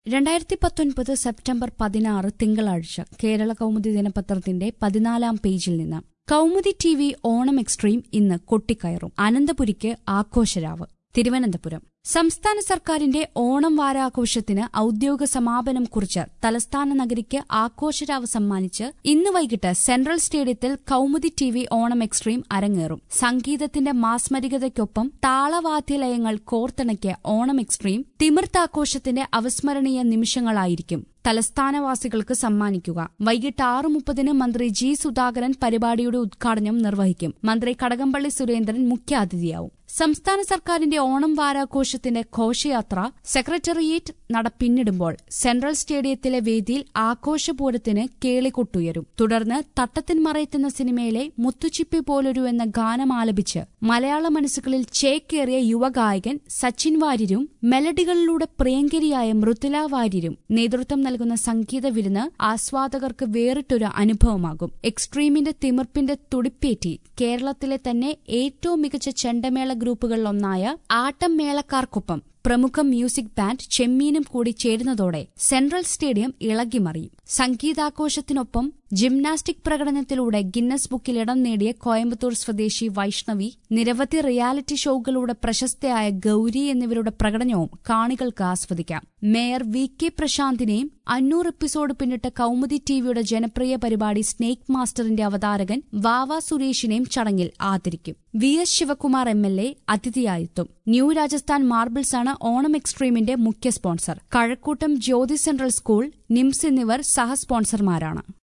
രണ്ടായിരത്തി പത്തൊൻപത് സെപ്റ്റംബർ പതിനാറ് തിങ്കളാഴ്ച കേരള കൗമുദി ദിനപത്രത്തിന്റെ പതിനാലാം പേജിൽ നിന്ന് Kaumudi T V Onam extreme ഇന്ന് കൊട്ടിക്കയറും അനന്തപുരിക്ക് ആഘോഷരാവ് തിരുവനന്തപുരം സംസ്ഥാന സർക്കാരിന്റെ ഓണം വാരാഘോഷത്തിന് ഔദ്യോഗിക സമാപനം കുറിച്ച് തലസ്ഥാന നഗരിക്ക് ആഘോഷരാവ് സമ്മാനിച്ച് ഇന്ന് വൈകിട്ട് സെൻട്രൽ സ്റ്റേഡിയത്തിൽ Kaumudi T V Onam extreme അരങ്ങേറും സംഗീതത്തിന്റെ മാസ്മരികതയ്ക്കൊപ്പം താളവാദ്യലയങ്ങൾ കോർത്തിണക്കിയ ഓണം എക്സ്ട്രീം തിമിർത്താഘോഷത്തിന്റെ അവസ്മരണീയ നിമിഷങ്ങളായിരിക്കും തലസ്ഥാനവാസികൾക്ക് സമ്മാനിക്കുക വൈകിട്ട് ആറ് മുപ്പതിന് മന്ത്രി ജി സുധാകരൻ പരിപാടിയുടെ ഉദ്ഘാടനം നിർവഹിക്കും മന്ത്രി കടകംപള്ളി സുരേന്ദ്രൻ മുഖ്യാതിഥിയാവും സംസ്ഥാന സർക്കാരിന്റെ ഓണം വാരാഘോഷത്തിന്റെ ഘോഷയാത്ര സെക്രട്ടേറിയറ്റ് നട പിന്നിടുമ്പോൾ സെൻട്രൽ സ്റ്റേഡിയത്തിലെ വേദിയിൽ ആഘോഷപൂരത്തിന് കേളികൊട്ടുയരും തുടർന്ന് തട്ടത്തിൻ മറയത്തെന്ന സിനിമയിലെ മുത്തുച്ചിപ്പി പോലൊരു എന്ന ഗാനം ആലപിച്ച് മലയാള മനസ്സുകളിൽ ചേക്കേറിയ യുവഗായകൻ സച്ചിൻ വാര്യരും മെലഡികളിലൂടെ പ്രിയങ്കരിയായ മൃദുല വാര്യരും നേതൃത്വം നൽകുന്ന സംഗീത വിരുന്ന് ആസ്വാദകർക്ക് വേറിട്ടൊരു അനുഭവമാകും എക്സ്ട്രീമിന്റെ തിമിർപ്പിന്റെ തുടിപ്പേറ്റി കേരളത്തിലെ തന്നെ ഏറ്റവും മികച്ച ചെണ്ടമേള ഗ്രൂപ്പുകളിലൊന്നായ ആട്ടം മേളക്കാർക്കൊപ്പം പ്രമുഖ മ്യൂസിക് ബാൻഡ് ചെമ്മീനും കൂടി ചേരുന്നതോടെ സെൻട്രൽ സ്റ്റേഡിയം ഇളകിമറിയും സംഗീതാഘോഷത്തിനൊപ്പം ജിംനാസ്റ്റിക് പ്രകടനത്തിലൂടെ ഗിന്നസ് ബുക്കിൽ ഇടം നേടിയ കോയമ്പത്തൂർ സ്വദേശി വൈഷ്ണവി നിരവധി റിയാലിറ്റി ഷോകളുടെ പ്രശസ്തയായ ഗൌരി എന്നിവരുടെ പ്രകടനവും കാണികൾക്ക് ആസ്വദിക്കാം മേയർ വി കെ പ്രശാന്തിനെയും അഞ്ഞൂറ് എപ്പിസോഡ് പിന്നിട്ട കൌമുദി ടിവിയുടെ ജനപ്രിയ പരിപാടി സ്നേക് മാസ്റ്ററിന്റെ അവതാരകൻ വാവ സുരേഷിനെയും ചടങ്ങിൽ ആദരിക്കും V S Sivakumar M L A അതിഥിയായെത്തും ന്യൂ രാജസ്ഥാൻ മാർബിൾസാണ് ഓണം എക്സ്ട്രീമിന്റെ മുഖ്യ sponsor Kazhakkoottam Jyothi central school NIMS എന്നിവർ സഹ സ്പോൺസർമാരാണ്